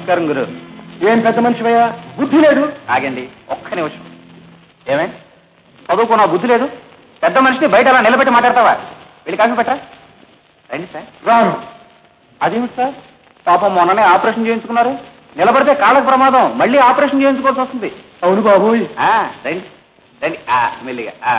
నమస్కారం గురు ఏం పెద్ద మనిషివయ్యా బుద్ధి లేదు ఆగండి ఒక్క నిమిషం ఏమే చదువుకున్న బుద్ధి లేదు పెద్ద మనిషిని బయట అలా నిలబెట్టి మాట్లాడతావా వెళ్ళి కాఫీ పెట్టరా రండి సార్ రాను అదేమిటి సార్ పాపం మొన్ననే ఆపరేషన్ చేయించుకున్నారు నిలబడితే కాళ్ళకు ప్రమాదం మళ్ళీ ఆపరేషన్ చేయించుకోవాల్సి వస్తుంది అవును బాబోయ్ ఆ, రండి రండి ఆ, మెల్లిగా ఆ.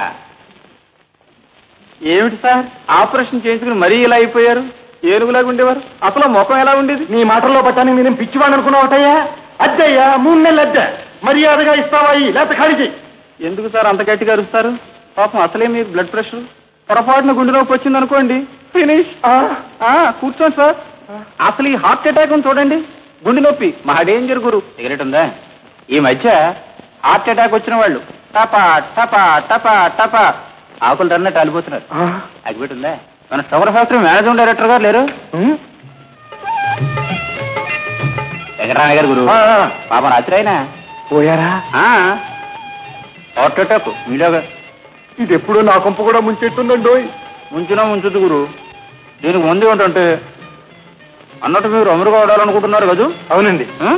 ఏమిటి సార్ ఆపరేషన్ చేయించుకుని మరీ ఇలా అయిపోయారు ఏనుగులాగా ఉండేవారు అసలు ముఖం ఎలా ఉండేది నీ మాటల్లో పట్టానికి నేను పిచ్చివాడు అనుకున్నావుటయ్యా అద్దెయ్యా మూడు నెలలు అద్దె మర్యాదగా ఇస్తావా ఈ లేత ఖాళీ చెయ్యి ఎందుకు సార్ అంత గట్టిగా అరుస్తారు పాపం అసలే మీకు బ్లడ్ ప్రెషర్ పొరపాటున గుండె నొప్పి వచ్చింది అనుకోండి ఫినిష్ కూర్చోండి సార్ అసలు ఈ హార్ట్ అటాక్ ఉంది చూడండి గుండె నొప్పి మా డేంజర్ గురు సిగరెట్ ఉందా ఈ మధ్య హార్ట్ అటాక్ వచ్చిన వాళ్ళు టపా టపా టపా టపా ఆకులు రన్నట్టు అలిపోతున్నారు అగ్గిపెట్టి ఉందా మన షుగర్ ఫ్యాక్టరీ మేనేజింగ్ డైరెక్టర్ గారు లేరు వెంకటరామయ్య గారు గురు ఆ, ఆ. పాపం రాత్రి అయినా పోయారా హార్ట్ అటాక్ మీలాగా ఇది ఎప్పుడో నా కొంప కూడా ముంచెట్టుందండోయ్ ముంచినా ముంచదు గురు దీనికి ముందు ఏంటంటే అన్నట్టు మీరు అమరుగా వాడాలనుకుంటున్నారు కదూ అవునండి ఆ?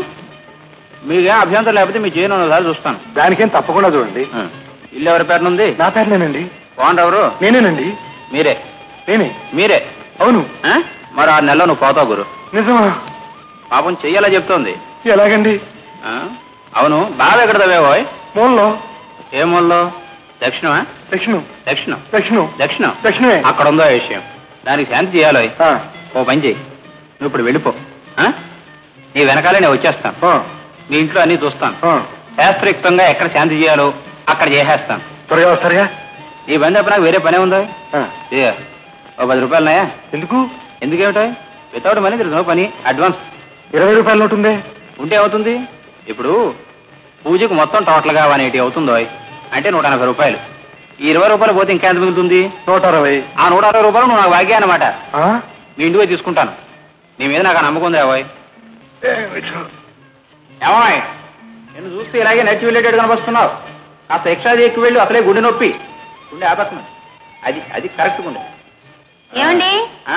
మీకేం అభ్యంతరం లేకపోతే మీ చేయను ఒకసారి చూస్తాను దానికేం తప్పకుండా చూడండి ఆ. ఇల్లు ఎవరి పేరున ఉంది నా పేరునేనండి బాగుండు ఎవరు నేనేనండి మీరే నేనే మీరే అవును ఆ? మరి ఆ నెలలో నువ్వు పోతావు గురు నిజమా పాపం చెయ్యాలా చెప్తోంది ఎలాగండి ఆ? అవును బాగా ఎక్కడ తవ్వేవోయ్ మూలలో ఏ మూలలో దక్షిణమా దక్షిణం దక్షిణం దక్షిణం దక్షిణం దక్షిణమే అక్కడ ఉందో ఆ విషయం దానికి శాంతి చేయాలి ఆ, ఓ పని చేయి నువ్వు ఇప్పుడు వెళ్ళిపో ఆ? నీ వెనకాలే నేను వచ్చేస్తాను ఆ, నీ ఇంట్లో అన్నీ చూస్తాను ఆ. శాస్త్రయుక్తంగా ఎక్కడ శాంతి చేయాలో అక్కడ చేసేస్తాను త్వరగా వస్తారుగా నీ బండి అప్పుడు నాకు వేరే పనే ఉందా ఆ, ఏ ఓ పది రూపాయలున్నాయా ఎందుకు ఎందుకేమిటో వితౌట్ మనీ నో పని అడ్వాన్స్ ఇరవై రూపాయల నోటు ఉందే ఉంటే అవుతుంది ఇప్పుడు పూజకు మొత్తం టోటల్గా వన్ ఎయిటీ అవుతుందో అంటే నూట ఎనభై రూపాయలు ఈ ఇరవై రూపాయలు పోతే ఇంకా ఎంత మిగులుతుంది నూట అరవై ఆ నూట అరవై రూపాయలు నువ్వు నాకు వాగ్యా అనమాట ఆ? మీ ఇంటికి పోయి తీసుకుంటాను నీ మీద నాకు ఆ నమ్మకం ఉంది రాబోయ్ ఏమిటో. ఏమాయ్ నేను చూస్తే ఇలాగే నడిచి వెళ్ళేటట్టు కనిపిస్తున్నావు కాస్త ఎక్స్ట్రా ఎక్కువ వెళ్ళు అసలే గుండె నొప్పి గుండె ఆపేస్తున్నాడు అది అది కరెక్ట్ గుండె ఏమండి ఆ,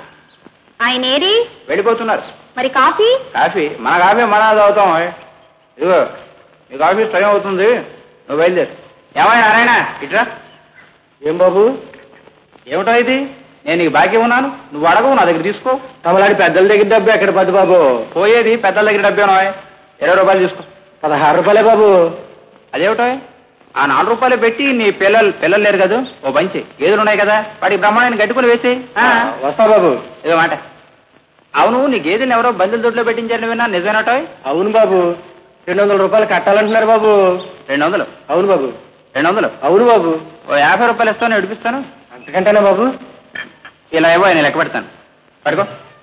ఆయన ఏరి వెళ్ళిపోతున్నారు మరి కాఫీ కాఫీ మన కాఫీ మన తాగుతాం ఇదిగో నీ కాఫీ టైం అవుతుంది నువ్వు బయలుదేరు ఏమై నారాయణ ఇట్రా ఏం బాబు ఏమిటో ఇది నేను నీకు బాకీ ఉన్నాను నువ్వు అడగవు నా దగ్గర తీసుకో తమలాడి పెద్దల దగ్గర డబ్బు ఎక్కడ పద్దు బాబు పోయేది పెద్దల దగ్గర డబ్బేనో ఇరవై రూపాయలు తీసుకో పదహారు రూపాయలే బాబు అదేమిటో ఆ నాలుగు రూపాయలు పెట్టి నీ పిల్లలు పిల్లలు లేరు కదా ఓ పంచి గేదెలు ఉన్నాయి కదా వాడికి బ్రహ్మాండాన్ని గట్టుకుని వేసేయి ఆ. వస్తా బాబు ఏదో మాట అవును నీ గేదెని ఎవరో బందుల దొడ్లో పెట్టించారని విన్నా నిజమేనటో అవును బాబు రెండు వందల రూపాయలు కట్టాలంటున్నారు బాబు రెండు వందలు అవును బాబు రెండు వందలు అవును బాబు ఓ యాభై రూపాయలు ఇస్తాను నడిపిస్తాను అంతకంటేనా బాబు ఇలా ఇవ్వ నేను లెక్క పెడతాను పడుకో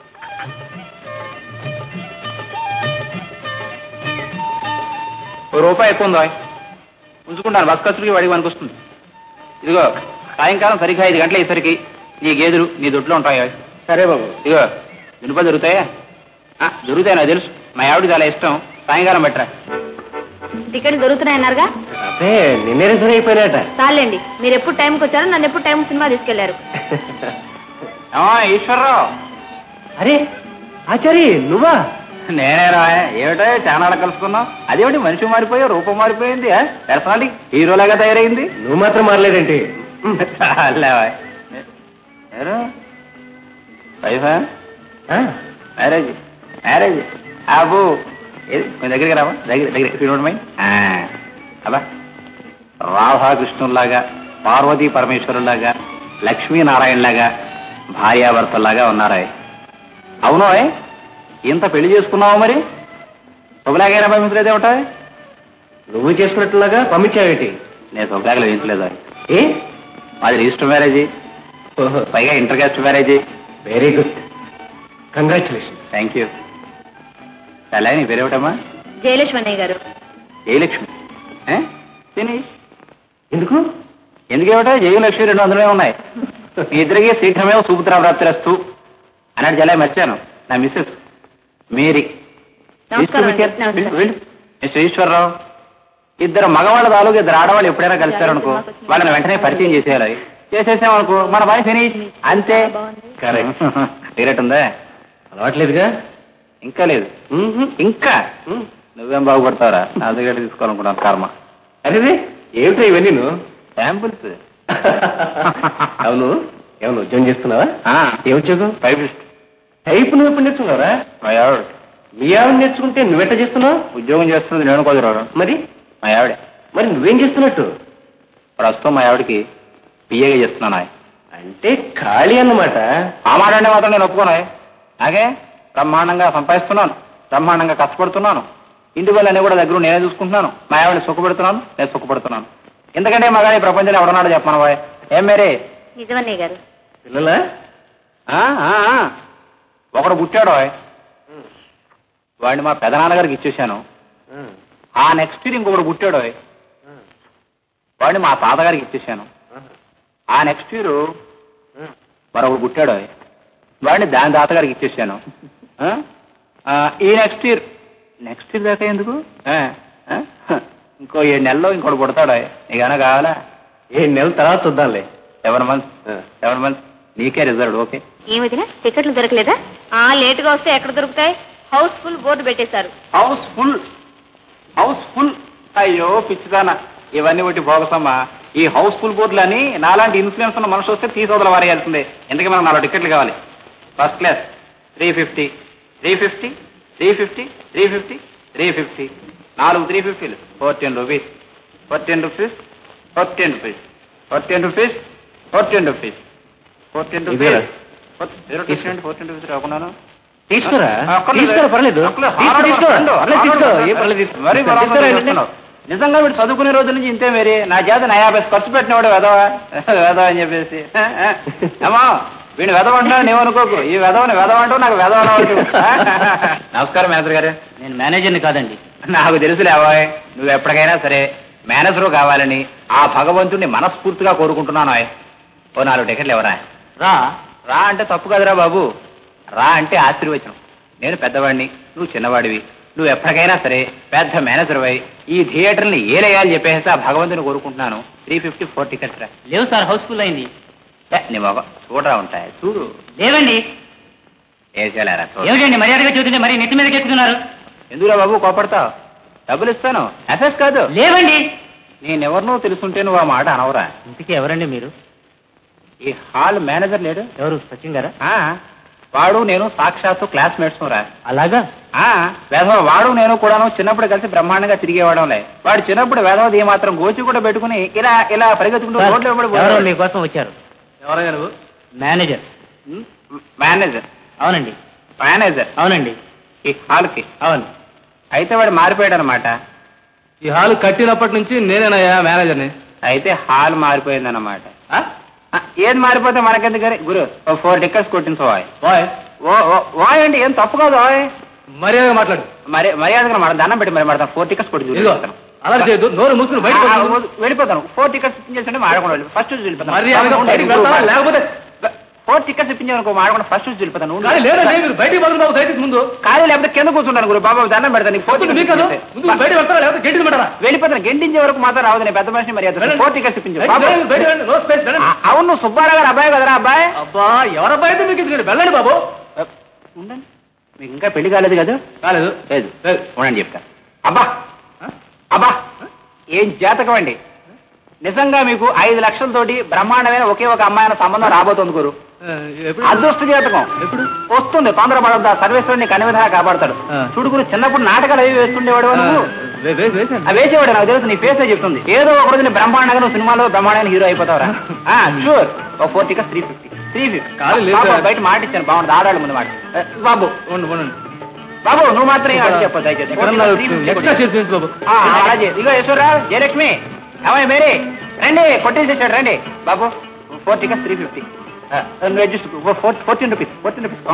ఓ రూపాయి ఎక్కువ ఉందో ఉంచుకుంటాను బస్ ఖర్చులకి వాడికి మనకు వస్తుంది ఇదిగో సాయంకాలం సరిగ్గా ఐదు గంటల అయ్యేసరికి నీ గేదెలు నీ దొడ్లో ఉంటాయో సరే బాబు ఇదిగో వినుప దొరుకుతాయా ఆ, దొరుకుతాయి నాకు తెలుసు మా ఆవిడ చాలా ఇష్టం సాయంకాలం పెట్టరా టికెట్ దొరుకుతున్నాయన్నారుగా అదే నిన్నే రిజర్వ్ అయిపోయినట చాలండి మీరు ఎప్పుడు టైంకి వచ్చారో నన్ను ఎప్పుడు టైం సినిమా తీసుకెళ్లారు ఏమో ఈశ్వరరావు అరే ఆచారి నువ్వా నేనే రా ఏమిటో చాలా కలుసుకున్నావు అదేమిటి మనిషి మారిపోయా రూపం మారిపోయింది పర్సనాలిటీ హీరోలాగా తయారైంది నువ్వు మాత్రం మారలేదంటే చాలేవా. ఎవరు వైఫా మ్యారేజ్ మ్యారేజ్ అబ్బు ఏది మీ దగ్గరికి రావా దగ్గర దగ్గర చూడమై అబ్బా రాధాకృష్ణుల్లాగా పార్వతీ పరమేశ్వరులాగా లక్ష్మీనారాయణలాగా భార్యాభర్తల్లాగా ఉన్నారా అవునో ఇంత పెళ్లి చేసుకున్నావు మరి శుభలాగైనా పంపించలేదేమిటా నువ్వు చేసుకున్నట్లుగా పంపించావేటి నేను శుభలాగలు వేయించలేదు ఏ మాది రిజిస్టర్ మ్యారేజ్ ఓహో పైగా inter caste marriage very good congratulation thank you చాలా నీ పేరేమిటమ్మా జయలక్ష్మి అన్నయ్య గారు జయలక్ష్మి ఏ? ఫినిష్ ఎందుకు ఎందుకేమిటో జయలక్ష్మి రెండు వందలే ఉన్నాయి మీ ఇద్దరికి శీఘ్రమే సూపుత్ర ప్రాప్తిరస్తు అన్నట్టు చాలా మర్చాను నా మిస్సెస్ మేరీ నమస్కారం అండి. మిస్టర్ నమస్కారం. వెళ్ళు, వెళ్ళు. మిస్టర్ ఈశ్వరరావు ఇద్దరు మగవాళ్ళ తాలూకు ఇద్దరు ఆడవాళ్ళు ఎప్పుడైనా కలిశారనుకో వాళ్ళని వెంటనే పరిచయం చేసేయాలి చేసేసామనుకో మన పని ఫినిష్ అంతే బాగుంది. కరెక్ట్ సిగరెట్ ఉందా అలవాట్లేదుగా ఇంకా లేదు మ్మ్హ్మ్. ఇంకా మ్మ్. నువ్వేం బాగుపడతావురా నా దగ్గర తీసుకోవాలనుకున్నాను కర్మ అరే ఏమిటో ఇవన్నీ నువ్వు శాంపుల్స్ అవును ఏమన్నా ఉద్యోగం చేస్తున్నావా ఆ, ఏ ఉద్యోగం టైపిస్ట్ టైప్ నువ్వు ఎప్పుడు నేర్చుకున్నావరా మా ఆవిడ మీ ఆవిడ నేర్చుకుంటే నువ్వెట్ట చేస్తున్నావు ఉద్యోగం చేస్తుంది నేను కుదరాడు మరి మా ఆవిడ మరి నువ్వేం చేస్తున్నట్టు ప్రస్తుతం మా ఆవిడకి పిఏగా చేస్తున్నాను ఆయన. అంటే ఖాళీ అన్నమాట ఆ మాట అంటే మాత్రం నేను ఒప్పుకోను నాకే బ్రహ్మాండంగా సంపాదిస్తున్నాను బ్రహ్మాండంగా కష్టపడుతున్నాను ఇంటి వల్ల కూడా దగ్గర నేనే చూసుకుంటున్నాను మా ఆవిడని సుఖపెడుతున్నాను నేను సుఖపడుతున్నాను ఎందుకంటే మగాడి ఈ ప్రపంచంలో ఎవడన్నాడు చెప్పను బాయ్ ఏం మేరే నిజమన్నయ్య గారు పిల్లలా ఆ, ఆ, ఆ. ఒకడు పుట్టాడు ఓయ్. వాడిని మా పెదనాన్నగారికి ఇచ్చేశాను ఆ నెక్స్ట్ ఇయర్ ఇంకొకడు పుట్టాడు ఓయ్. వాడిని మా తాతగారికి ఇచ్చేశాను ఆ నెక్స్ట్ ఇయర్ మరొకడు పుట్టాడు ఓయ్. వాడిని దాని తాతగారికి ఇచ్చేసాను ఆ? ఆ, ఈ నెక్స్ట్ ఇయర్ నెక్స్ట్ ఇయర్ దాకా ఎందుకు ఆ, ఆ? ఇంకో ఏడు నెలల్లో ఇంకోటి పుడతాడు ఓయ్. నీకైనా కావాలా ఏ నెల తర్వాత చూద్దాంలే సెవెన్ మంత్స్ ఆ. సెవెన్ మంత్స్ నీకే రిజర్వ్డ్ ఓకే ఏమిటినా టికెట్లు దొరకలేదా ఆ లేటుగా వస్తే ఎక్కడ దొరుకుతాయి హౌస్ ఫుల్ బోర్డు పెట్టేశారు హౌస్ ఫుల్ హౌస్ ఫుల్ అయ్యో పిచ్చిదానా ఇవన్నీ ఒకటి భోగసమ్మా ఈ హౌస్ ఫుల్ బోర్డులని నాలాంటి ఇన్ఫ్లుయెన్స్ ఉన్న మనుషులు వస్తే తీసుకోదల వారేయాల్సిందే ఎందుకంటే మనకు నాలుగు టికెట్లు కావాలి first class three fifty three fifty three fifty three fifty three fifty నాలుగు త్రీ ఫిఫ్టీలు fourteen rupees fourteen rupees fourteen rupees fourteen rupees fourteen rupees fourteen ఇదేరా? Rupees zero discount fourteen rupees రాకున్నాను తీసుకురా ఆ, అక్కర్లేదు. తీసుకురా పర్లేదు అక్కర్లేదు. తీసుకో, హార్డ్ తీసుకో. వర్క్ ఉండు. పర్లేదు, హార్డ్ తీసుకో వర్క్ ఏం పర్లేదు తీసుకో. మరి తీసుకురా, బరాబర్ ఏంటంటే? చేస్తున్నావు. నిజంగా వీడు చదువుకునే రోజు నుంచి ఇంతే మేరీ నా చేత నా యాభై ఖర్చు పెట్టినవాడు వెదవా వెదవ అని చెప్పేసి అమ్మా వీడిని వెదవ అంటున్నాడు నీవనుకోకు ఈ వెదవని వెదవ అంటూ నాకు వెదవ అనవచ్చు. నమస్కారం మేనేజర్ గారు నేను మేనేజర్ని కాదండి నాకు తెలుసులే అవ్వాయ్ నువ్వు ఎప్పటికైనా సరే మేనేజరు కావాలని ఆ భగవంతుడిని మనస్ఫూర్తిగా కోరుకుంటున్నాను ఆయ్. ఓ నాలుగు టికెట్లు ఎవరా రా రా అంటే తప్పు కదరా బాబు రా అంటే ఆశీర్వచనం నేను పెద్దవాడిని నువ్వు చిన్నవాడివి నువ్వు ఎప్పటికైనా సరే పెద్ద మేనేజర్ అయి ఈ థియేటర్ని ఏలేయాలని చెప్పేసి ఆ భగవంతుని కోరుకుంటున్నాను త్రీ ఫిఫ్టీ ఫోర్ టికెట్స్ రా లేవు సార్ హౌస్ఫుల్ అయింది ఏ, నీ బాబా చూడరా ఉంటాయి చూడు లేవండి వేసేలేరా చూడు ఏమిటండి మర్యాదగా చెబుతుంటే మరి నెత్తి మీదకి ఎక్కుతున్నారు ఎందుకురా బాబు కోపడతావు డబ్బులు ఇస్తాను ఎఫ్ఎస్ కాదు లేవండి నేనెవరినో తెలుసుంటే నువ్వు ఆ మాట అనవరా ఇంతకీ ఎవరండి మీరు ఈ హాల్ మేనేజర్ లేడు ఎవరు సచిన్ గారా ఆ, వాడు నేను సాక్షాత్తు క్లాస్మేట్స్ రా అలాగా ఆ, వేధవ వాడు నేను కూడాను చిన్నప్పుడు కలిసి బ్రహ్మాండంగా తిరిగేవాడంలే వాడు చిన్నప్పుడు వేధవది ఏ మాత్రం గోచి కూడా పెట్టుకుని ఇలా ఇలా పరిగెత్తుకుంటూ సార్, రోడ్లో వెంబడి ఎవరో పోయేవాడు. మీకోసం వచ్చారు ఎవరయ్యా నువ్వు మేనేజర్ ఉమ్, మేనేజర్ అవునండి మేనేజర్ అవునండి ఈ హాల్కి అవును అయితే వాడు మారిపోయాడు అనమాట ఈ హాల్ కట్టినప్పటి నుంచి నేనేనయ్యా మేనేజర్ని అయితే హాల్ మారిపోయిందన్నమాట ఆ? ఆ, ఏది మారిపోతే మనకెందుకని గురు ఓ ఫోర్ టికెట్స్ కొట్టించవాయ్ బాయ్ ఓ ఓ- వాయ్ అంటే ఏం తప్పు కాదు వాయ్ మర్యాదగా మాట్లాడు మరి మర్యాదగా మాట దండం పెట్టి మరి మాడతాను ఫోర్ టికెట్స్ కొట్టి ఇదిగో అలా చేయొద్దు నోరు మూసుకుని బయటకు ఆ, వద్దు. ఆ, వెళ్ళిపోతాను ఫోర్ టికెట్స్ ఇప్పించేసి మాడకుండా వెళ్ళి ఫస్ట్ చూసి వెళ్ళిపోతాను మర్యాదగా బయటికి వెళ్తావా? లేకపోతే ఫోర్ టికెట్స్ ఇప్పించాను మాడకుండా ఫస్ట్ చూసి వెళ్ళిపోతాను కానీ లేదండి మీరు బయటికి పోతున్నావు దయచేసి ముందు ఖాళీ లేకపోతే కింద కూర్చుంటాను గురు బాబా దండం పెడతాను ఫోర్ పొద్దున్న మీకు కాదు ముందు బయట వెళ్తారా లేకపోతే గేట్ పెట్టరా వెళ్ళిపోతాను గెంటించే వరకు మాత్రం రావద్దు నేను పెద్ద మనిషి మరి వెళ్ళండి. ఫోర్ టికెట్స్ ఇప్పించాను బయటికి వెళ్ళండి, బయటికి వెళ్ళండి. నో స్పేస్ వెళ్ళండి. అవును సుబ్బారావు గారు అబ్బాయి కదరా అబ్బాయి అబ్బా ఎవరబ్బా అయితే మీకు ఎందుకండి వెళ్ళండి బాబు ఉండండి మీకు ఇంకా పెళ్లి కాలేదు కదా కాలేదు లేదు ఉండండి చెప్తా అబ్బా అబ్బా ఏం జాతకం అండి నిజంగా మీకు ఐదు లక్షలతోటి బ్రహ్మాండమైన ఒకే ఒక అమ్మాయిన సంబంధం రాబోతుంది గురు ఆ, ఎప్పుడు అదృష్ట జాతకం ఎప్పుడు వస్తుంది తొందరపడద్దు ఆ సర్వేశ్వరుని కన్ని విధంగా కాపాడతాడు ఆ. చూడు గురు చిన్నప్పుడు నాటకాలు అవి వేస్తుండేవాడు ఆ, నువ్వు వే- వే- వేసేయండి. ఆ వేసేవాడు నాకు తెలుసు నీ ఫేసే చెప్తుంది ఏదో ఒక రోజు నీ బ్రహ్మాండంగా నువ్వు సినిమాలో బ్రహ్మాండమైన హీరో అయిపోతావురా షూర్ ఒక four tickets three fifty three fifty కాదు, లేదు. బయట మాట ఇచ్చాను బాగుంది ఆడాలి ముందు మాట ఏ, బాబు ఉండు, ఉండండి. బాబు నువ్వు మాత్రం ఏం అడిగి చెప్పదు దయచేసి ఎక్కడన్నా 350 ఎక్స్ట్రా చేసి ఉంచు బాబు ఆ, అలా చేయి. ఇదిగో యశ్వరరావు జయలక్ష్మి ఏమయ్య మేరీ రండి కొట్టేసేసాడు రండి బాబు four tickets three fifty adjust four fourteen rupees fourteen rupees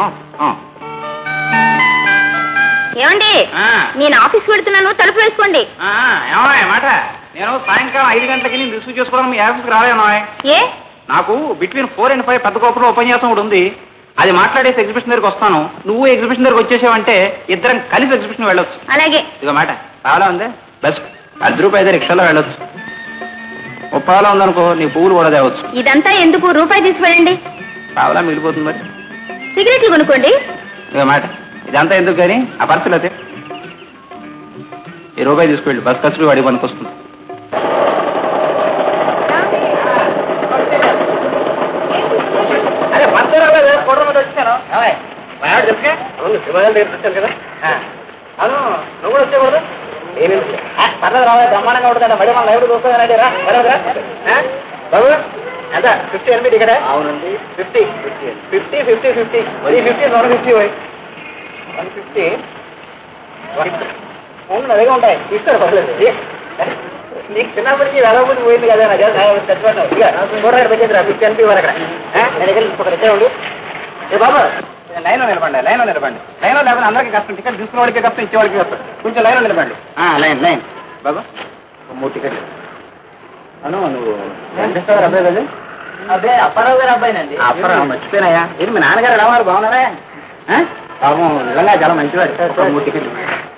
ఏమండి ఆ. నేను ఆఫీస్ వెళ్తున్నాను తలుపు వేసుకోండి ఏమయ్య మాట నేను సాయంకాలం ఐదు గంటలకి నేను రిసీవ్ చేసుకోవడం మీ ఆఫీస్కి రాలేను ఏ నాకు బిట్వీన్ ఫోర్ అండ్ ఫైవ్ పెద్ద కోపంలో ఉపన్యాసం ఒకటి ఉంది అది మాట్లాడేసి ఎగ్జిబిషన్ దగ్గరికి వస్తాను నువ్వు ఎగ్జిబిషన్ దగ్గరికి వచ్చేసావంటే ఇద్దరం కలిసి ఎగ్జిబిషన్ వెళ్ళొచ్చు అలాగే ఇదిగో మాట చాలా ఉంది బస్ పది రూపాయలు అయితే రిక్షాలో వెళ్ళొచ్చు ముప్పాలో ఉందనుకో నీ పువ్వులు కూడా తేవచ్చు ఇదంతా ఎందుకు రూపాయి తీసి వెళ్ళండి పావలా మిగిలిపోతుంది మరి సిగరెట్లు కొనుక్కోండి ఇదిగో మాట ఇదంతా ఎందుకు కానీ ఆ పర్సులు అయితే ఈ రూపాయి తీసుకెళ్ళి బస్ ఖర్చులు వాడి పనికి వస్తుంది అదే పర్సు రాలేదు కుర్ర మీద వచ్చాను చెప్పే అవును శివాజీ దగ్గర వచ్చాను కదా అవును నువ్వు కూడా వచ్చేకూడదు నేను పర్లేదు రావాలి బ్రహ్మాండంగా ఉంటుంది మళ్ళీ మన లైవ్ చూస్తానండి రా బరాబరా? ఆ? బాబు ఎంత ఫిఫ్టీ ఎనిమిది ఇక్కడ అవునండి ఫిఫ్టీ ఫిఫ్టీ ఫిఫ్టీ ఫిఫ్టీ మరి fifty one fifty one fifty అవును అదేగా ఉంటాయి ఇస్తారు పర్లేదు ఏ? నీకు చిన్నప్పటికి వెళ్ళబడి పోయింది కదా నా చేత చచ్చిపోతావు ఇక చూడడానికి పెట్టేది ఫిఫ్టీ ఎనిమిది వరకు అక్కడ ఆ? నేను దగ్గర ఒక ఇచ్చే ఉండు ఏ బాబా లైన్లో నిలబండి లైన్లో నిలబండి లైన్లో లేకపోతే అందరికీ కష్టం టికెట్ తీసుకున్న వాడికి కష్టం ఇచ్చే వాడికి కష్టం కొంచెం లైన్లో నిలబండి లైన్ లైన్ బాబా ఓ మూడు టికెట్లు అను నువ్వు వెంకటేశ్వర అబ్బాయి కదా అదే అప్పారావు గారు అబ్బాయినండి అప్పరా మర్చిపోయినాయా ఏంటి మీ నాన్నగారు ఎలా ఉన్నారు బాగున్నారా ఆ? పాపం నిజంగా చాలా మంచివాడు ఒక మూడు టికెట్లు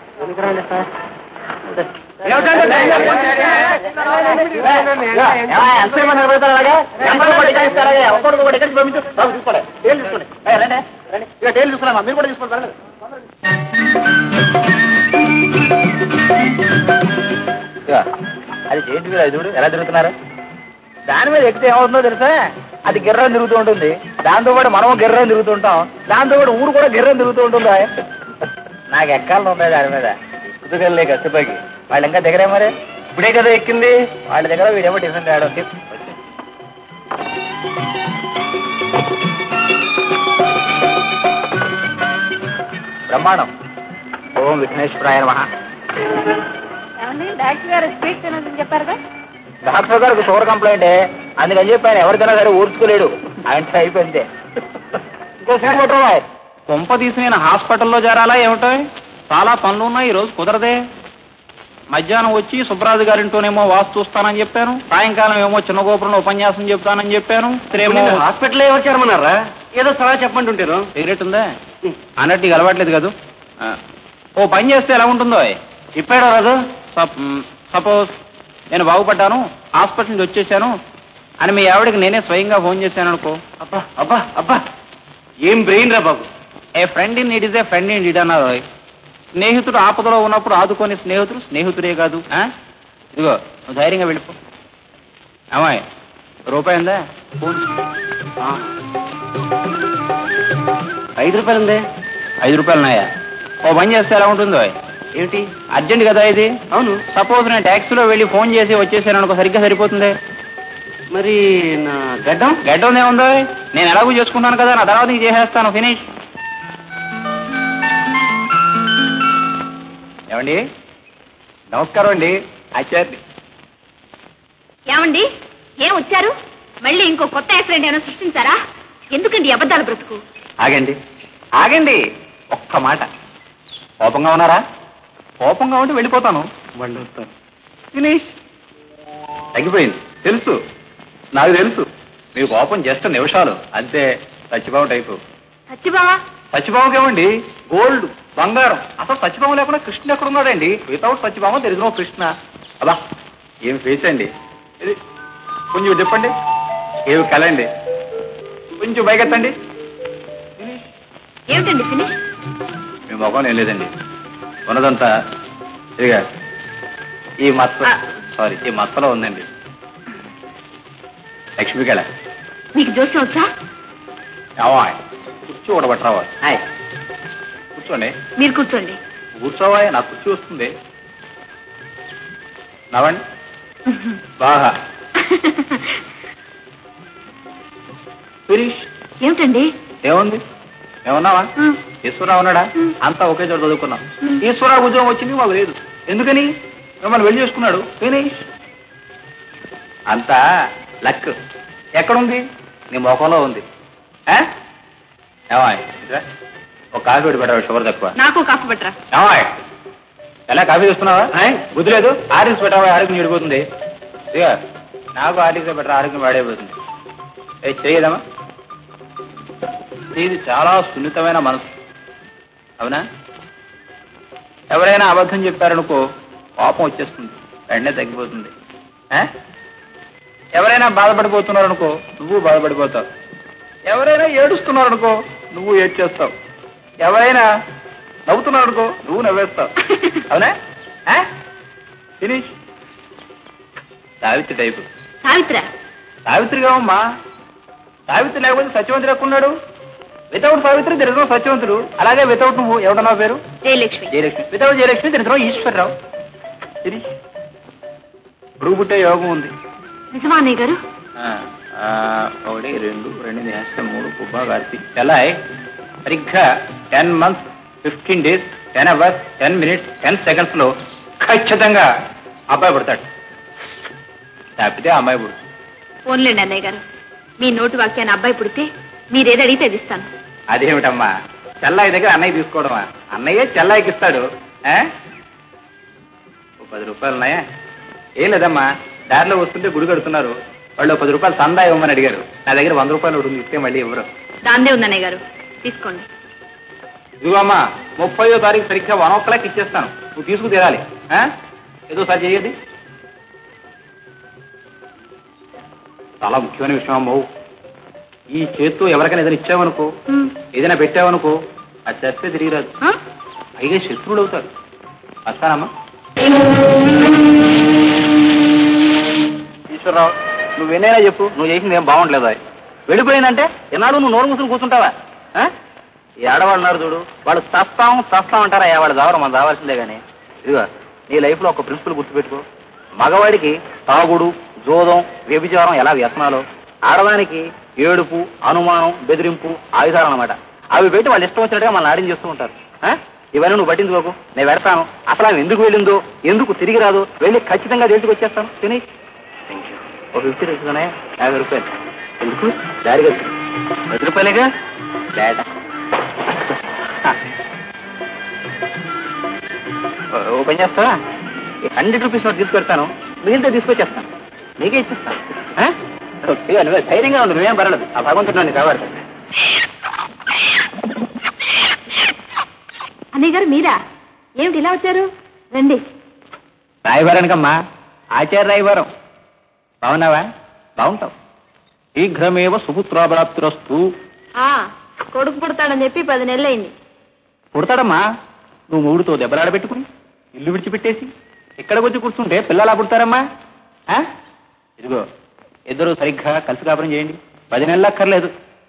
ఏమిటంటే ఎంతసేపు నిలబెడతారు అలాగా ఎంతలో కూడా టికెట్ ఇస్తారు అలాగే ఒక్కొక్కడికి ఒక టికెట్ పంపించు బాబు తీసుకోండి టేలు తీసుకోండి ఏ, రండి రండి ఇక టేలు తీసుకున్నామా మీరు కూడా తీసుకోండి రండి. ఇక, అది చేతి మీద చూడు ఎలా తిరుగుతున్నారు దాని మీద ఎక్కితే ఏమవుతుందో తెలుసా అది గిర్రం తిరుగుతూ ఉంటుంది దాంతో పాటు మనం గిర్రం తిరుగుతూ ఉంటాం దాంతో పాటు ఊరు కూడా గిర్రం తిరుగుతూ ఉంటుందా నాకు ఎక్కాలని ఉంది దాని మీద కుదుగలే కసిపకి వాళ్ళు ఇంకా దగ్గరే మరి ఇప్పుడే కదా ఎక్కింది వాళ్ళ దగ్గర వీడేమో టిఫిన్ తేడం బ్రహ్మాండం ఓం విఘ్నేశ్వరాయ నమః ఏమండి డాక్టర్ గారు స్వీట్ తినొద్దని చెప్పారుగా డాక్టర్ గారికి షుగర్ కంప్లైంట్ అందుకని చెప్పి ఆయన ఎవరికైనా సరే ఊర్చుకోలేడు ఆయన అయిపోయింది ఇంకో సీట్ కొట్టరా కొంప తీసి నేను హాస్పిటల్లో చేరాలా ఏమిటో చాలా పనులు ఉన్నాయి ఈ రోజు కుదరదే మధ్యాహ్నం వచ్చి సుబ్రాజు గారింటోనేమో వాస్తు చూస్తానని చెప్పాను సాయంకాలం ఏమో చిన్న గోపురంలో ఉపన్యాసం చెప్తానని చెప్పాను ఇక్కడేమో హాస్పిటల్ ఎవరు చేరమన్నారా ఏదో సలహా చెప్పమంటుంటారు సిగరెట్ ఉందా అన్నట్టు ఇక అలవాట్లేదు కదా ఆ. ఓ పని చేస్తే ఎలా ఉంటుందో ఇప్పాడా రాదు సపోజ్ నేను బాగుపడ్డాను హాస్పిటల్ నుంచి వచ్చేసాను అని మీ ఆవిడకి నేనే స్వయంగా ఫోన్ చేశాను అనుకో అబ్బా అబ్బా అబ్బా ఏం బ్రెయిన్ రా బాబు a friend in it is a friend in it అన్నారు స్నేహితుడు ఆపదలో ఉన్నప్పుడు ఆదుకొని స్నేహితుడు స్నేహితుడే కాదు ఆ? ఇదిగో నువ్వు ధైర్యంగా వెళ్ళిపో అమ్మాయి రూపాయి ఉందా ఫోన్. ఆ. ఐదు రూపాయలు ఉందే ఐదు రూపాయలు ఉన్నాయా ఓ పని చేస్తే ఎలా ఉంటుందో ఏమిటి అర్జెంట్ కదా ఇది అవును సపోజ్ నేను ట్యాక్సీలో వెళ్ళి ఫోన్ చేసి వచ్చేసాను అనుకో సరిగ్గా సరిపోతుంది మరి నా గడ్డం గడ్డం ఏముందో నేను ఎలాగూ చేసుకుంటాను కదా నా తర్వాత నీకు చేసేస్తాను ఫినిష్ ఏమండి నమస్కారం అండి ఆచార్య ఏమండి ఏం వచ్చారు మళ్ళీ ఇంకో కొత్త యాక్సిడెంట్ ఏమైనా సృష్టించారా ఎందుకండి ఈ అబద్ధాల బ్రతుకు ఆగండి ఆగండి ఒక్క మాట కోపంగా ఉన్నారా కోపంగా ఉంటే వెళ్ళిపోతాను వండుతాను ఫినిష్ తగ్గిపోయింది తెలుసు నాకు తెలుసు మీ కోపం జస్ట్ నిమిషాలు అంతే సచ్చిబాబు టైపు సత్యబావా సత్యభామకి ఏమండి గోల్డ్ బంగారం అసలు సత్యభామ లేకుండా కృష్ణుడు ఎక్కడ ఉన్నాడండి వితౌట్ సత్యభామ తెలిసిన కృష్ణ అలా ఏం ఫేస్ అండి ఇది కొంచెం చెప్పండి ఏమి కల అండి కొంచెం పైకెత్తండి ఏమిటండి ఫినిష్ మీ మొఖం ఏం లేదండి ఉన్నదంతా ఇదిగా ఈ మత్త ఆ. సారీ ఈ మత్తలో ఉందండి లక్ష్మి కళ మీకు జోస్యం వచ్చా ఏమా కుర్చీ ఊడబట్టరావా కూర్చోండి మీరు కూర్చోండి కూర్చోవా నాకు కుర్చీ వస్తుంది నవ్వండి బాగా ఫినిష్ ఏమిటండి ఏముంది ఏమన్నావా ఆ, ఈశ్వరరావు ఉన్నాడా మ్. అంతా ఒకే చోట చదువుకున్నాం మ్. ఈశ్వరరావు ఉద్యోగం వచ్చింది మాకు లేదు ఎందుకని మిమ్మల్ని వెళ్ళి చేసుకున్నాడు ఫినిష్ అంతా లక్ ఎక్కడుంది నీ ముఖంలో ఉంది ఆ? ఏమాయ్ ఇట్రా. ఒక కాఫీ పెట్టి పెట్టావు షుగర్ తక్కువ నాకు కాఫీ పట్టరా ఏమాయ్ ఎలా కాఫీ చూస్తున్నావా బుద్ధి లేదు ఆర్డర్స్ పెట్టావా ఆరోగ్యం చెడిపోతుంది ఇక నాకు ఆర్డర్స్ పెట్టరా ఆరోగ్యం వాడైపోతుంది ఏ చేయదమ్మా ఇది చాలా సున్నితమైన మనసు అవునా ఎవరైనా అబద్ధం చెప్పారనుకో కోపం వచ్చేస్తుంది వెంటనే తగ్గిపోతుంది ఆ? ఎవరైనా బాధపడిపోతున్నారనుకో నువ్వు బాధపడిపోతావు ఎవరైనా ఏడుస్తున్నారనుకో నువ్వు ఏడ్చేస్తావు ఎవరైనా నవ్వుతున్నావు అనుకో నువ్వు నవ్వేస్తావు అవునా ఫినిష్ సావిత్రి టైపు సావిత్ర సావిత్రిగా అమ్మా సావిత్రి లేకపోతే సత్యవంతుడు ఎక్కున్నాడు వితౌట్ సావిత్రి దరిద్రం సత్యవంతుడు అలాగే వితౌట్ నువ్వు ఎవడన్నావు పేరు జయలక్ష్మి జయలక్ష్మి వితౌట్ జయలక్ష్మి దరిద్రం ఈశ్వరరావు ఫినిష్ ఇప్పుడు పుట్టే యోగం ఉంది నిజమా అన్నయ్య గారు ఆ, ఆ, ఒకటి రెండు రెండు నేస్తే మూడు పుబ్బా కార్తీ చలాయ్ సరిగ్గా ten months fifteen days ten hours ten minutes ten seconds లో ఖచ్చితంగా అబ్బాయి పుడతాడు తప్పితే అమ్మాయి పుడుతుంది ఫోన్లేండి అన్నయ్య గారు మీ నోటు వాక్యాన్ని అబ్బాయి పుడితే మీరేది అడిగితే అది ఇస్తాను అదేమిటమ్మా చెల్లాయి దగ్గర అన్నయ్య తీసుకోవడమా అన్నయ్య చెల్లాయికి ఇస్తాడు ఆ? ఓ పది రూపాయలు ఉన్నాయా ఏం లేదమ్మా దారిలో వస్తుంటే గుడి కడుతున్నారు వాళ్ళు ఓ పది రూపాయలు సందా ఇవ్వమని అడిగారు నా దగ్గర వంద రూపాయలు ఒకటి ఉంది ఇస్తే మళ్ళీ ఇవ్వరు దాందే ఉంది అన్నయ్య గారు తీసుకోండి ఇదిగో అమ్మా ముప్పయో తారీఖు సరిగ్గా వన్ ఓ క్లాక్ ఇచ్చేస్తాను నువ్వు తీసుకు తీరాలి ఆ? ఏదో సార్ చెయ్యది చాలా ముఖ్యమైన విషయం అమ్మవు ఈ చేత్తో ఎవరికైనా ఏదైనా ఇచ్చావనుకో ఉమ్. ఏదైనా పెట్టావనుకో అది చేస్తే తిరిగి రాదు ఆ? అయితే శత్రువులు అవుతారు వస్తానమ్మా ఈశ్వరరావు నువ్వు ఎన్నైనా చెప్పు నువ్వు చేసింది ఏం బాగుండలేదు అది వెళ్ళిపోయిందంటే ఎన్నాడు నువ్వు నోరు మూసుకుని కూర్చుంటావా ఆ? ఈ ఆడవాళ్ళు ఉన్నారు చూడు వాళ్ళు చస్తాం చస్తాం అంటారా ఏ వాళ్ళు దావరం మనం దావాల్సిందే కానీ ఇదిగో నీ లైఫ్లో ఒక ప్రిన్సిపల్ గుర్తుపెట్టుకో మగవాడికి తాగుడు జోదం వ్యభిచారం ఎలా వ్యసనాలు ఆడదానికి ఏడుపు అనుమానం బెదిరింపు ఆయుధాలు అన్నమాట అవి పెట్టి వాళ్ళు ఇష్టం వచ్చినట్టుగా మన ఆడిని చేస్తూ ఉంటారు ఆ? ఇవన్నీ నువ్వు పట్టించుకోకు నేను పెడతాను అసలు ఆమె ఎందుకు వెళ్ళిందో ఎందుకు తిరిగి రాదు వెళ్ళి ఖచ్చితంగా దేనికి వచ్చేస్తాను తిని ఒక ఫిఫ్టీ రూపీస్ యాభై రూపాయలు ఎందుకు దారి కలిసి పది రూపాయలేగా డేటా ఓ పని చేస్తావా హండ్రెడ్ రూపీస్ నోట్ తీసుకొస్తాను మిగిలితే తీసుకొచ్చేస్తాను నీకే ఇచ్చేస్తాను ఆ? ఓకే, నువ్వే ధైర్యంగా ఉండు నువ్వేం పర్వాలేదు ఆ భగవంతుడు నన్ను కావాలి అన్నయ్య గారు మీరా ఏమిటి ఇలా వచ్చారు రండి రాయవారానికమ్మా ఆచార్య రాయవారం బాగున్నావా బాగుంటావు శీఘ్రమేవ సుపుత్రాబలాప్తిరస్తు ఆ కొడుకు పుడతాడని చెప్పి పది నెలలు అయింది పుడతాడమ్మా నువ్వు మూడుతో దెబ్బలాడబెట్టుకుని ఇల్లు విడిచిపెట్టేసి ఇక్కడికి వచ్చి కూర్చుంటే పిల్లలా పుడతారమ్మా ఆ? ఇదిగో ఇద్దరు సరిగ్గా కలిసి కాపురం చేయండి పది నెలలు అక్కర్లేదు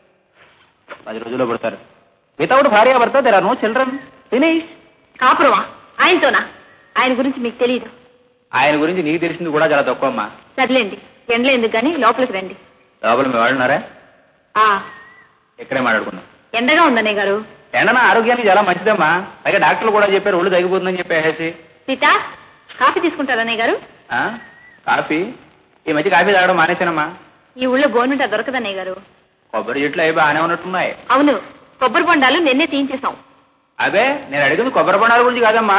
పది రోజుల్లో పుడతారు వితౌట్ భార్య భర్త there are no children finish కాపురమా ఆయనతోనా ఆయన గురించి మీకు తెలియదు ఆయన గురించి నీకు తెలిసింది కూడా చాలా తక్కువ అమ్మా సర్లేండి ఎండలో ఎందుకు కానీ లోపలికి రండి లోపల మీ వాళ్ళు ఉన్నారా ఆ ఇక్కడే మాట్లాడుకుందాం ఎండగా ఉందన్నయ్య గారు ఎండన ఆరోగ్యానికి చాలా మంచిదమ్మా పైగా డాక్టర్లు కూడా చెప్పారు ఒళ్ళు తగ్గిపోతుందని చెప్పేసి సీత కాఫీ తీసుకుంటారా అన్నయ్య గారు ఆ? కాఫీ ఈ మధ్య కాఫీ తాగడం మానేశానమ్మా ఈ ఊళ్ళో గోనుంట దొరకదన్నయ్య గారు కొబ్బరి చెట్లు అవి బాగానే ఉన్నట్టున్నాయి అవును కొబ్బరి బొండాలు నిన్నే తీయించేసాం అదే నేను అడిగింది కొబ్బరి బొండాల గురించి కాదమ్మా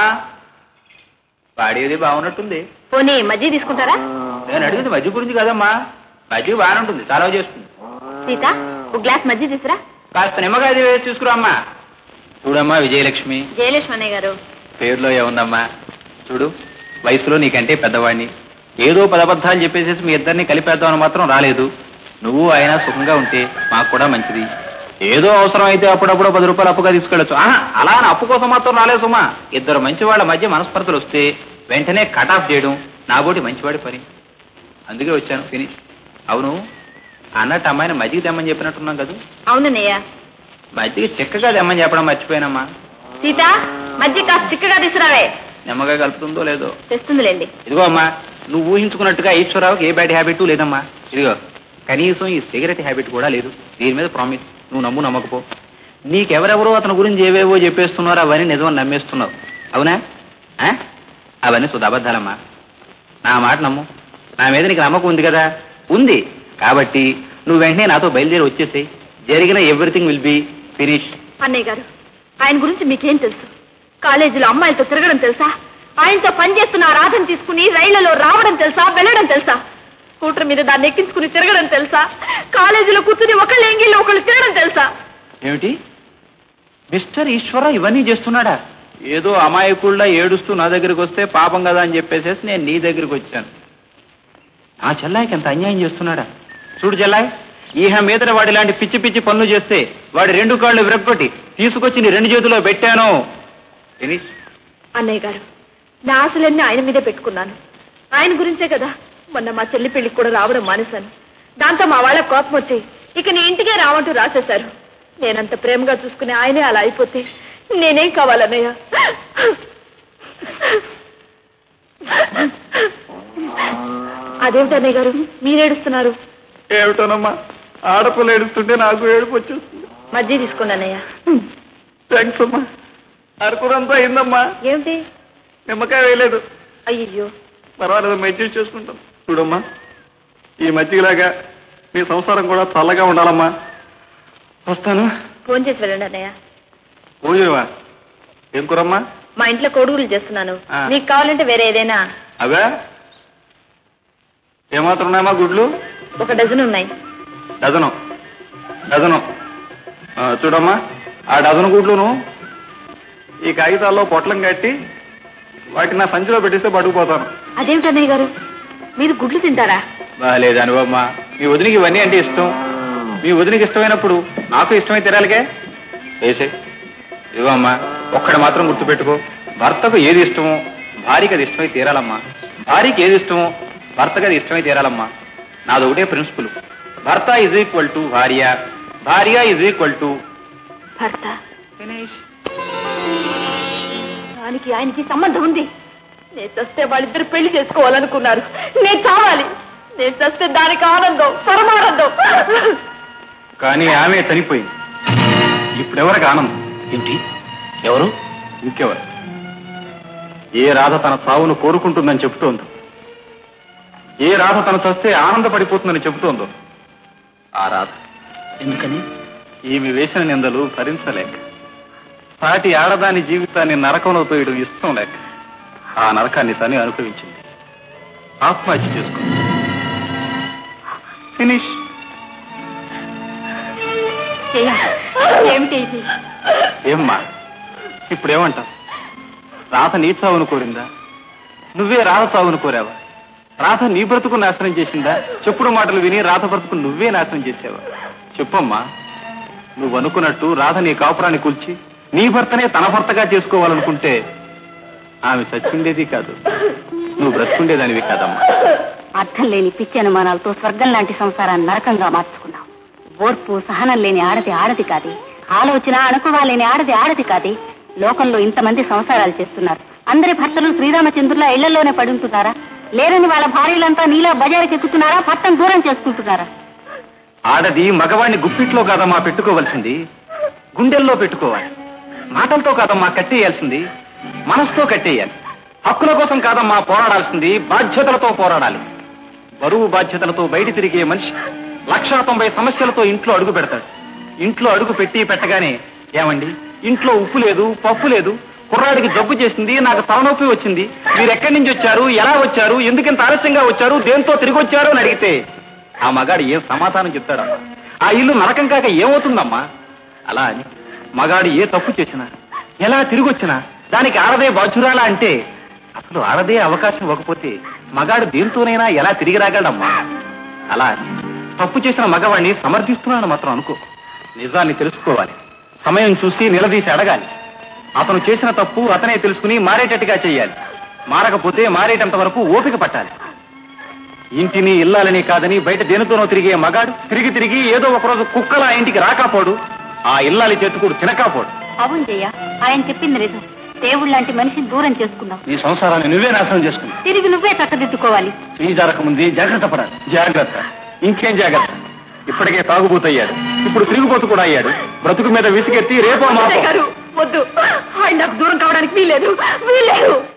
వాడేది బాగున్నట్టుంది పోనీ మజ్జిగ తీసుకుంటారా నేను అడిగింది మజ్జి గురించి కాదమ్మా మజ్జిగ బాగానే ఉంటుంది చాలా చేస్తుంది సీత ఒక గ్లాస్ మజ్జిగ తీసురా కాస్త నిమ్మకాయ వేసి తీసుకురా అమ్మా చూడమ్మా విజయలక్ష్మి జయలక్ష్మి అన్నయ్య గారు పేరులో ఏముందమ్మా చూడు వయసులో నీకంటే పెద్దవాడిని ఏదో పదబద్ధాలు చెప్పేసేసి మీ ఇద్దరిని కలిపేద్దామని మాత్రం రాలేదు నువ్వు ఆయన సుఖంగా ఉంటే మాకు కూడా మంచిది ఏదో అవసరం అయితే అప్పుడప్పుడు పది రూపాయలు అప్పుగా తీసుకెళ్ళచ్చు ఆహా, అలా అని అప్పు కోసం మాత్రం రాలేదు సుమా ఇద్దరు మంచి వాళ్ళ మధ్య మనస్పర్ధలు వస్తే వెంటనే కట్ ఆఫ్ చేయడం నాబోటి మంచివాడి పని అందుకే వచ్చాను ఫినిష్ అవును అన్నట్టు అమ్మాయిని మజ్జిగ తెమ్మని చెప్పినట్టున్నాం కదా అవునన్నయ్య మజ్జిగ చిక్కగా తెమ్మని చెప్పడం మర్చిపోయానమ్మా సీత మజ్జిగ కాస్త చిక్కగా తీసుకురావే నిమ్మగా కలుపుతుందో లేదో తెస్తుందిలేండి ఇదిగో అమ్మా నువ్వు ఊహించుకున్నట్టుగా ఈశ్వరరావుకి ఏ బ్యాడ్ హ్యాబిట్ లేదమ్మా ఇదిగో కనీసం ఈ సిగరెట్ హ్యాబిట్ కూడా లేదు దీని మీద ప్రామిస్ నువ్వు నమ్ము నమ్మకపో నీకెవరెవరో అతని గురించి ఏవేవో చెప్పేస్తున్నారో అవన్నీ నిజమని నమ్మేస్తున్నావు అవునా ఆ? అవన్నీ సుధ అబద్ధాలమ్మా నా మాట నమ్ము నా మీద నీకు నమ్మకం ఉంది కదా ఉంది కాబట్టి నువ్వు వెంటనే నాతో బయలుదేరి వచ్చేసేయి జరిగిన ఎవ్రీథింగ్ విల్ బి ఫినిష్ అన్నయ్య గారు ఆయన గురించి మీకేం తెలుసు కాలేజీలో అమ్మాయిలతో తిరగడం తెలుసా ఆయనతో పనిచేస్తున్న ఆ రాధను తీసుకుని రైళ్లలో రావడం తెలుసా వెళ్ళడం తెలుసా స్కూటర్ మీద దాన్ని ఎక్కించుకుని తిరగడం తెలుసా కాలేజీలో కూర్చుని ఒకళ్ళు ఎంగిళ్ళు ఒకళ్ళు తిరగడం తెలుసా ఏమిటి మిస్టర్ ఈశ్వర ఇవన్నీ చేస్తున్నాడా ఏదో అమాయకుల్లా ఏడుస్తూ నా దగ్గరికి వస్తే పాపం కదా అని చెప్పేసేసి నేను నీ దగ్గరికి వచ్చాను నా చెల్లాయికి ఎంత అన్యాయం చేస్తున్నాడా చూడు చెల్లాయి ఈహ మీదట వాడి ఇలాంటి పిచ్చి పిచ్చి పనులు చేస్తే వాడి రెండు కాళ్ళు విరగొట్టి తీసుకొచ్చి నీ రెండు చేతిలో పెట్టాను ఫినిష్ అన్నయ్య గారు నా ఆశలన్నీ ఆయన మీదే పెట్టుకున్నాను ఆయన గురించే కదా మొన్న మా చెల్లి పెళ్లికి కూడా రావడం మానేశాను దాంతో మా వాళ్ళ కోపం వచ్చి ఇక నీ ఇంటికే రావంటూ రాసేశారు నేనంత ప్రేమగా చూసుకునే ఆయనే అలా అయిపోతే నేనేం కావాలన్నయ్య అదేమిటి అన్నయ్య గారు మీరేడుస్తున్నారు ఏమిటోనమ్మా ఆడపిల్ల ఏడుస్తుంటే నాకు ఏడుపు వచ్చేస్తుంది మజ్జి తీసుకోండి అన్నయ్య థ్యాంక్స్ అమ్మా అరకురంతా అయిందమ్మా ఏమిటి నిమ్మకాయ వేయలేదు అయ్యో పర్వాలేదు మెడ్జెస్ట్ చేసుకుంటాం చూడమ్మా ఈ మధ్యలాగా నీ సంసారం కూడా చల్లగా ఉండాలమ్మా వస్తాను ఫోన్ చేసి వెళ్ళండి అన్నయ్య పూజవా ఏం కూరమ్మా మా ఇంట్లో కొడుగులు చేస్తున్నాను ఆ. మీకు కావాలంటే వేరే ఏదైనా అవే ఏమాత్రం ఉన్నాయమ్మా గుడ్లు ఒక డజన్ ఉన్నాయి డజను డజను ఆ, చూడమ్మా ఆ డజను గుడ్లును ఈ కాగితాల్లో పొట్లం కట్టి వాటిని నా సంచిలో పెట్టిస్తే పట్టుకుపోతాను అదేమిటి అన్నయ్య గారు మీరు గుడ్లు తింటారా బాగాలేదు అనుభవమ్మ మీ వదినికి ఇవన్నీ అంటే ఇష్టం మీ వదినికి ఇష్టమైనప్పుడు నాకు ఇష్టమై తినాలికే వేసే ఇవ్వమ్మా ఒక్కడ మాత్రం గుర్తుపెట్టుకో భర్తకు ఏది ఇష్టమో భార్యకి అది ఇష్టమై తీరాలమ్మా భార్యకి ఏది ఇష్టమో భర్తకు అది ఇష్టమై తీరాలమ్మా నాది ఒకటే ప్రిన్సిపల్ భర్త ఇజ్ ఈక్వల్ టు భార్య భార్య ఇజ్ ఈక్వల్ టు భర్త దానికి ఆయనకి సంబంధం ఉంది నేను చస్తే వాళ్ళిద్దరు పెళ్లి చేసుకోవాలనుకున్నారు నేను చావాలి నేను చస్తే దానికి ఆనందం పరమానందం కానీ ఆమె చనిపోయింది ఇప్పుడెవరికి ఆనందం ఏంటి ఎవరు ఇంకెవరు ఏ రాధ తన సావును కోరుకుంటుందని చెబుతోందో ఏ రాధ తన చస్తే ఆనందపడిపోతుందని చెబుతోందో ఆ రాధ ఎందుకని ఈమె వేసిన నిందలు భరించలేక సాటి ఆడదాని జీవితాన్ని నరకంలో తోయడం ఇష్టం లేక ఆ నరకాన్ని తనే అనుభవించింది ఆత్మహత్య చేసుకుంది ఫినిష్ ఏమిటి ఇది ఏమ్మా ఇప్పుడేమంటావు రాధ నీ చావును కోరిందా నువ్వే రాధ చావును కోరావా రాధ నీ బ్రతుకు నాశనం చేసిందా చెప్పుడు మాటలు విని రాధ బ్రతుకు నువ్వే నాశనం చేసావా చెప్పమ్మా నువ్వు అనుకున్నట్టు రాధ నీ కాపురాన్ని కూల్చి నీ భర్తనే తన భర్తగా చేసుకోవాలనుకుంటే ఆమె చచ్చిండేది కాదు నువ్వు బ్రతుకుండేదానివి కాదమ్మా అర్థం లేని పిచ్చి అనుమానాలతో స్వర్గం లాంటి సంసారాన్ని నరకంగా మార్చుకున్నాం ఓర్పు సహనం లేని ఆడది ఆడది కాదే ఆలోచన అణకువ లేని ఆడది ఆడది కాదే లోకంలో ఇంతమంది సంసారాలు చేస్తున్నారు అందరి భర్తలు శ్రీరామచంద్రుల ఇళ్లలోనే పడుంటున్నారా లేరని వాళ్ళ భార్యలంతా నీలా బజారుకి ఎక్కుతున్నారా భర్తను దూరం చేసుకుంటున్నారా ఆడది మగవాణ్ణి గుప్పిట్లో కాదమ్మా పెట్టుకోవాల్సింది గుండెల్లో పెట్టుకోవాలి మాటలతో కాదమ్మా కట్టేయాల్సింది మనసుతో కట్టేయాలి హక్కుల కోసం కాదమ్మా పోరాడాల్సింది బాధ్యతలతో పోరాడాలి బరువు బాధ్యతలతో బయట తిరిగే మనిషి లక్షా తొంభై సమస్యలతో ఇంట్లో అడుగు పెడతాడు ఇంట్లో అడుగు పెట్టి పెట్టగానే ఏమండి ఇంట్లో ఉప్పు లేదు పప్పు లేదు కుర్రాడికి జబ్బు చేసింది నాకు తలనొప్పి వచ్చింది మీరు ఎక్కడి నుంచి వచ్చారు ఎలా వచ్చారు ఎందుకింత ఆలస్యంగా వచ్చారు దేంతో తిరిగి వచ్చారు అని అడిగితే ఆ మగాడు ఏం సమాధానం చెప్తాడమ్మా ఆ ఇల్లు నరకం కాక ఏమవుతుందమ్మా అలా అని మగాడు ఏ తప్పు చేసినా ఎలా తిరిగి వచ్చినా దానికి ఆడదే బాధ్యురాలా అంటే అసలు ఆడదే అవకాశం ఇవ్వకపోతే మగాడు దేంతోనైనా ఎలా తిరిగి రాగలడమ్మా అలా అని తప్పు చేసిన మగవాడిని సమర్థిస్తున్నాను మాత్రం అనుకో నిజాన్ని తెలుసుకోవాలి సమయం చూసి నిలదీసి అడగాలి అతను చేసిన తప్పు అతనే తెలుసుకుని మారేటట్టుగా చేయాలి మారకపోతే మారేటంత వరకు ఓపిక పట్టాలి ఇంటిని ఇల్లాలని కాదని బయట దేనితోనో తిరిగే మగాడు తిరిగి తిరిగి ఏదో ఒకరోజు కుక్కల ఆ ఇంటికి రాకపోడు ఆ ఇల్లాలి చేతుకుడు తినకాపోడు అవును జయ్య ఆయన చెప్పింది నిజం దేవుడు లాంటి మనిషిని దూరం చేసుకున్నావు నీ సంసారాన్ని నువ్వే నాశనం చేసుకున్నావు తిరిగి నువ్వే చక్కదిద్దుకోవాలి శ్రీ జరగకముందే జాగ్రత్త పడాలి జాగ్రత్త ఇంకేం జాగ్రత్త ఇప్పటికే తాగుబోతయ్యాడు ఇప్పుడు తిరిగిపోతు కూడా అయ్యాడు బ్రతుకు మీద విసిగెత్తి రేపో మాపో అన్నయ్య గారు వద్దు ఆయన నాకు దూరం కావడానికి వీలేదు వీలేదు